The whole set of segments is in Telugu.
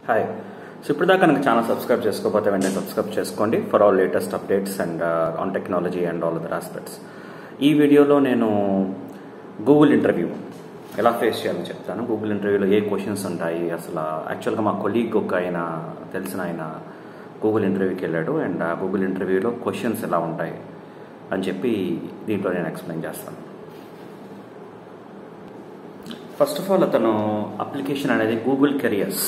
హాయ్ సో ఇప్పుడు దాకా కనుక ఛానల్ సబ్స్క్రైబ్ చేసుకోకపోతే వెంటనే సబ్స్క్రైబ్ చేసుకోండి for all latest updates and on technology and all other aspects ఈ వీడియోలో నేను గూగుల్ ఇంటర్వ్యూ ఎలా ఫేస్ చేయాలని చెప్తాను గూగుల్ ఇంటర్వ్యూలో ఏ క్వశ్చన్స్ ఉంటాయి అసలు యాక్చువల్గా మా కొలీగ్ ఒక ఆయన తెలిసిన ఆయన గూగుల్ ఇంటర్వ్యూకి వెళ్ళాడు అండ్ ఆ గూగుల్ ఇంటర్వ్యూలో క్వశ్చన్స్ ఎలా ఉంటాయి అని చెప్పి దీంట్లో నేను ఎక్స్ప్లెయిన్ చేస్తాను ఫస్ట్ ఆఫ్ ఆల్ అతను అప్లికేషన్ అనేది గూగుల్ కెరియర్స్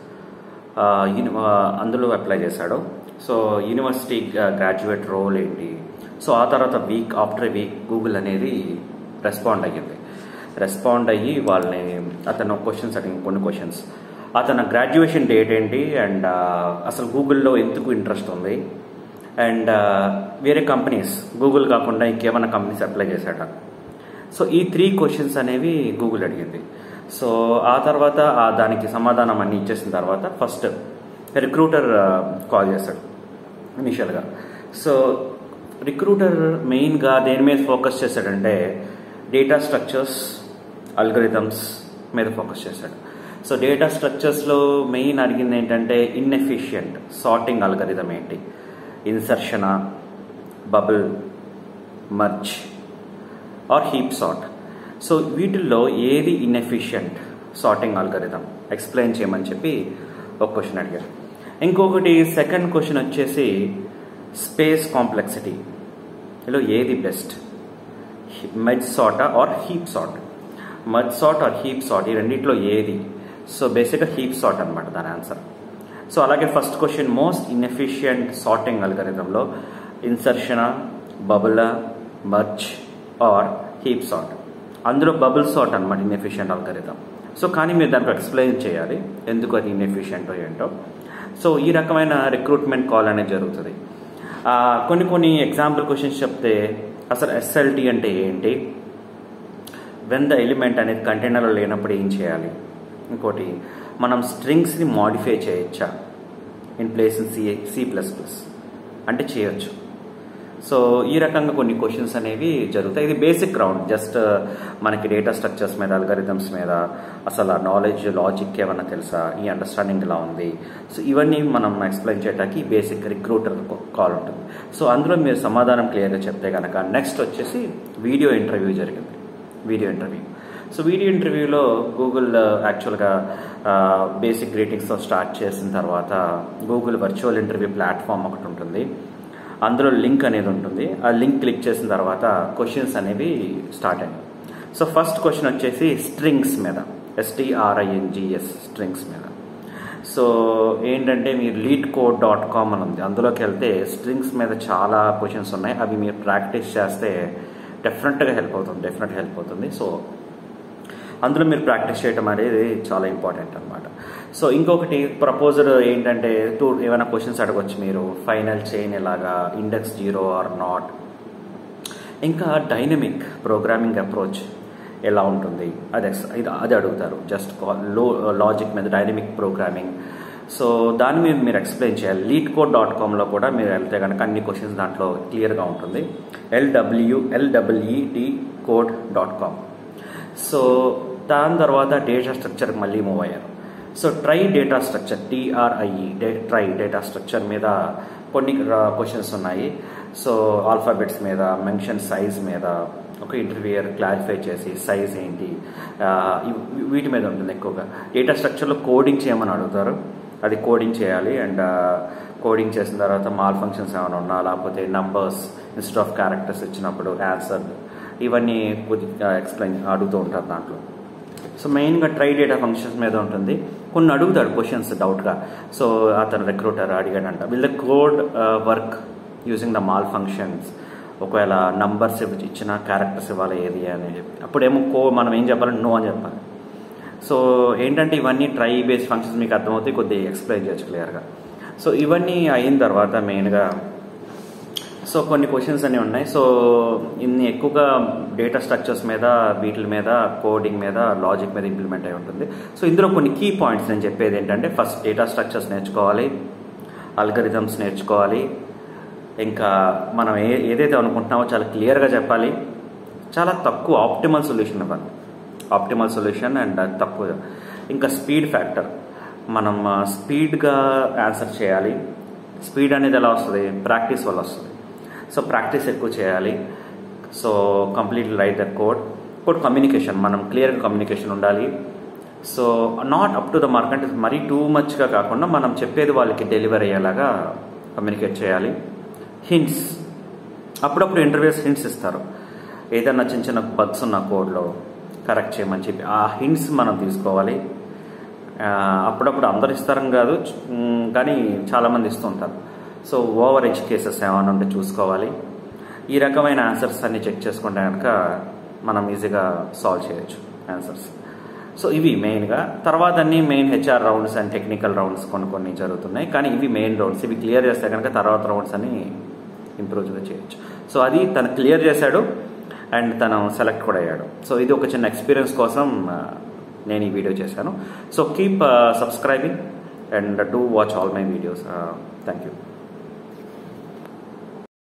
అందులో అప్లై చేశాడు సో యూనివర్సిటీ గ్రాడ్యుయేట్ రోల్ ఏంటి సో ఆ తర్వాత వీక్ ఆఫ్టర్ వీక్ గూగుల్ అనేది రెస్పాండ్ అయ్యింది రెస్పాండ్ అయ్యి వాళ్ళని అతను క్వశ్చన్స్ అడిగిన కొన్ని క్వశ్చన్స్ అతను గ్రాడ్యుయేషన్ డేట్ ఏంటి అండ్ అసలు గూగుల్లో ఎందుకు ఇంట్రెస్ట్ ఉంది అండ్ వేరే కంపెనీస్ గూగుల్ కాకుండా ఇంకేమైనా కంపెనీస్ అప్లై చేశాట సో ఈ త్రీ క్వశ్చన్స్ అనేవి గూగుల్ అడిగింది సో ఆ తర్వాత ఆ దానికి సమాధానం అన్ని ఇచ్చేసిన తర్వాత ఫస్ట్ రిక్రూటర్ కాల్ చేశాడు ఇనిషియల్గా సో రిక్రూటర్ మెయిన్గా దేని మీద ఫోకస్ చేశాడంటే డేటా స్ట్రక్చర్స్ అల్గరిథమ్స్ మీద ఫోకస్ చేశాడు సో డేటా స్ట్రక్చర్స్లో మెయిన్ అడిగింది ఏంటంటే ఇన్ఎఫిషియంట్ సార్టింగ్ అల్గరిథం ఏంటి insertion bubble merge or heap sort so వీటిల్లో ఏది ఇన్ఎఫిషియంట్ సార్టింగ్ ఆల్గరిథం ఎక్స్ప్లెయిన్ చేయమని చెప్పి ఒక క్వశ్చన్ అడిగారు ఇంకొకటి సెకండ్ క్వశ్చన్ వచ్చేసి స్పేస్ కాంప్లెక్సిటీ ఇలా ఏది best med sort are heap sort mud sort are heap sort ఈ రెండిట్లో ఏది సో బేసిక్గా హీప్ సార్ట్ అనమాట దాని ఆన్సర్ సో అలాగే first question most inefficient sorting అల్గరిథంలో insertion bubble merge or heap sort అందులో బబుల్ సార్ట్ అనమాట ఇన్ఎఫిషియంట్ అల్గరిథం సో కానీ మీరు దానికి ఎక్స్ప్లెయిన్ చేయాలి ఎందుకు అది ఇన్ఎఫిషియంట్ ఏంటో సో ఈ రకమైన రిక్రూట్మెంట్ కాల్ అనేది జరుగుతుంది కొన్ని కొన్ని ఎగ్జాంపుల్ క్వశ్చన్స్ చెప్తే అసలు ఎస్ఎల్టీ అంటే ఏంటి వెన్ ద ఎలిమెంట్ అనేది కంటైనర్లో లేనప్పుడు ఏం చేయాలి ఇంకోటి మనం స్ట్రింగ్స్ని మాడిఫై చేయొచ్చా in place in C C plus plus అంటే చేయొచ్చు సో ఈ రకంగా కొన్ని క్వశ్చన్స్ అనేవి జరుగుతాయి ఇది బేసిక్ రౌండ్ జస్ట్ మనకి డేటా స్ట్రక్చర్స్ మీద అల్గరిథమ్స్ మీద అసలు ఆ నాలెడ్జ్ లాజిక్ ఏమన్నా తెలుసా ఈ అండర్స్టాండింగ్ ఇలా ఉంది సో ఇవన్నీ మనం ఎక్స్ప్లెయిన్ చేయడానికి బేసిక్ రిక్రూటర్ కాల్ ఉంటుంది సో అందులో మీరు సమాధానం క్లియర్గా చెప్తే కనుక నెక్స్ట్ వచ్చేసి వీడియో ఇంటర్వ్యూ జరిగింది వీడియో ఇంటర్వ్యూ సో వీడియో ఇంటర్వ్యూలో గూగుల్ యాక్చువల్గా బేసిక్ గ్రీటింగ్స్తో స్టార్ట్ చేసిన తర్వాత గూగుల్ వర్చువల్ ఇంటర్వ్యూ ప్లాట్ఫామ్ ఒకటి ఉంటుంది అందులో లింక్ అనేది ఉంటుంది ఆ లింక్ క్లిక్ చేసిన తర్వాత క్వశ్చన్స్ అనేవి స్టార్ట్ అయ్యాయి సో ఫస్ట్ క్వశ్చన్ వచ్చేసి స్ట్రింగ్స్ మీద ఎస్టీఆర్ఐఎన్జిఎస్ స్ట్రింగ్స్ మీద సో ఏంటంటే మీరు లీడ్ కోడ్ డాట్ కామ్ అని ఉంది అందులోకి వెళ్తే స్ట్రింగ్స్ మీద చాలా క్వశ్చన్స్ ఉన్నాయి అవి మీరు ప్రాక్టీస్ చేస్తే డెఫినెట్గా హెల్ప్ అవుతుంది డెఫినెట్ హెల్ప్ అవుతుంది సో అందులో మీరు ప్రాక్టీస్ చేయడం అనేది చాలా ఇంపార్టెంట్ అనమాట సో ఇంకొకటి ప్రపోజర్ ఏంటంటే టూ ఏమైనా క్వశ్చన్స్ అడగవచ్చు మీరు ఫైనల్ చైన్ ఎలాగా ఇండెక్స్ జీరో ఆర్ నాట్ ఇంకా డైనమిక్ ప్రోగ్రామింగ్ అప్రోచ్ ఎలా ఉంటుంది అది ఇది అది అడుగుతారు జస్ట్ లో లాజిక్ మీద డైనమిక్ ప్రోగ్రామింగ్ సో దాన్ని మీరు మీరు ఎక్స్ప్లెయిన్ చేయాలి లీడ్ కోడ్ డాట్ కామ్లో కూడా మీరు వెళ్తే కనుక అన్ని క్వశ్చన్స్ దాంట్లో క్లియర్గా ఉంటుంది ఎల్డబ్ల్యూ ఎల్డబ్ల్ఈడి కోడ్ డాట్ కామ్ సో దాని తర్వాత డేటా స్ట్రక్చర్ మళ్ళీ మూవ్ అయ్యారు so try data structure T R I E డే ట్రై డేటా స్ట్రక్చర్ మీద కొన్ని క్వశ్చన్స్ ఉన్నాయి సో ఆల్ఫాబెట్స్ మీద మెన్షన్ సైజ్ మీద ఒక ఇంటర్వ్యూయర్ క్లారిఫై చేసి సైజ్ ఏంటి వీటి మీద ఉంటుంది ఎక్కువగా డేటా స్ట్రక్చర్లో కోడింగ్ చేయమని అడుగుతారు అది కోడింగ్ చేయాలి అండ్ కోడింగ్ చేసిన తర్వాత మాల్ ఫంక్షన్స్ ఏమైనా ఉన్నా లేకపోతే నంబర్స్ ఇన్స్టెడ్ ఆఫ్ క్యారెక్టర్స్ ఇచ్చినప్పుడు ఆన్సర్ ఇవన్నీ కొద్దిగా ఎక్స్ప్లెయిన్ అడుగుతూ ఉంటారు దాంట్లో సో మెయిన్గా ట్రై డేటా ఫంక్షన్స్ మీద ఉంటుంది కొన్ని అడుగుతాడు క్వశ్చన్స్ డౌట్గా సో అతను రిక్రూటర్ అడిగాడంట will the code work using the mall functions ఒకవేళ నంబర్స్ ఇచ్చిన క్యారెక్టర్స్ ఇవ్వాలి ఏది అని చెప్పి అప్పుడేమో కో మనం ఏం చెప్పాలి నో అని చెప్పాలి సో ఏంటంటే ఇవన్నీ ట్రై బేస్ ఫంక్షన్స్ మీకు అర్థమవుతాయి కొద్దిగా ఎక్స్ప్లెయిన్ చేయొచ్చు క్లియర్గా సో ఇవన్నీ అయిన తర్వాత మెయిన్గా సో కొన్ని క్వశ్చన్స్ అన్నీ ఉన్నాయి సో ఇన్ని ఎక్కువగా డేటా స్ట్రక్చర్స్ మీద వీటి మీద కోడింగ్ మీద లాజిక్ మీద ఇంప్లిమెంట్ అయి ఉంటుంది సో ఇందులో కొన్ని కీ పాయింట్స్ నేను చెప్పేది ఏంటంటే ఫస్ట్ డేటా స్ట్రక్చర్స్ నేర్చుకోవాలి అల్గరిథమ్స్ నేర్చుకోవాలి ఇంకా మనం ఏ ఏదైతే అనుకుంటున్నామో చాలా క్లియర్గా చెప్పాలి చాలా తక్కువ ఆప్టిమల్ సొల్యూషన్ ఇవ్వాలి ఆప్టిమల్ సొల్యూషన్ అండ్ తక్కువ ఇంకా స్పీడ్ ఫ్యాక్టర్ మనం స్పీడ్గా ఆన్సర్ చేయాలి స్పీడ్ అనేది ఎలా వస్తుంది ప్రాక్టీస్ వల్ల వస్తుంది సో ప్రాక్టీస్ ఎక్కువ చేయాలి so complete right the code code communication మనం క్లియర్గా కమ్యూనికేషన్ ఉండాలి so not up to the mark అంటే మరీ టూ మచ్గా కాకుండా మనం చెప్పేది వాళ్ళకి డెలివర్ అయ్యేలాగా కమ్యూనికేట్ చేయాలి హింట్స్ అప్పుడప్పుడు ఇంటర్వ్యూస్ హింట్స్ ఇస్తారు ఏదైనా చిన్న చిన్న బగ్స్ ఉన్న కోడ్లో కరెక్ట్ చేయమని చెప్పి ఆ హింట్స్ మనం తీసుకోవాలి ఆ, అప్పుడప్పుడు అందరు ఇస్తారని కాదు ఉమ్, కానీ చాలామంది ఇస్తుంటారు సో ఓవర్ ఎడ్జ్ కేసెస్ ఏమైనా ఉంటే చూసుకోవాలి ఈ రకమైన ఆన్సర్స్ అన్ని చెక్ చేసుకుంటే కనుక మనం ఈజీగా సాల్వ్ చేయొచ్చు ఆన్సర్స్ సో ఇవి మెయిన్గా తర్వాత అన్ని main HR rounds and technical rounds కొన్ని కొన్ని జరుగుతున్నాయి కానీ ఇవి మెయిన్ రౌండ్స్ ఇవి క్లియర్ చేస్తే కనుక తర్వాత రౌండ్స్ అని ఇంప్రూవ్ చేయొచ్చు సో అది తను క్లియర్ చేశాడు అండ్ తను సెలెక్ట్ కూడా అయ్యాడు సో ఇది ఒక చిన్న ఎక్స్పీరియన్స్ కోసం ఆ, నేను ఈ వీడియో చేశాను so keep subscribing and do watch all my videos thank you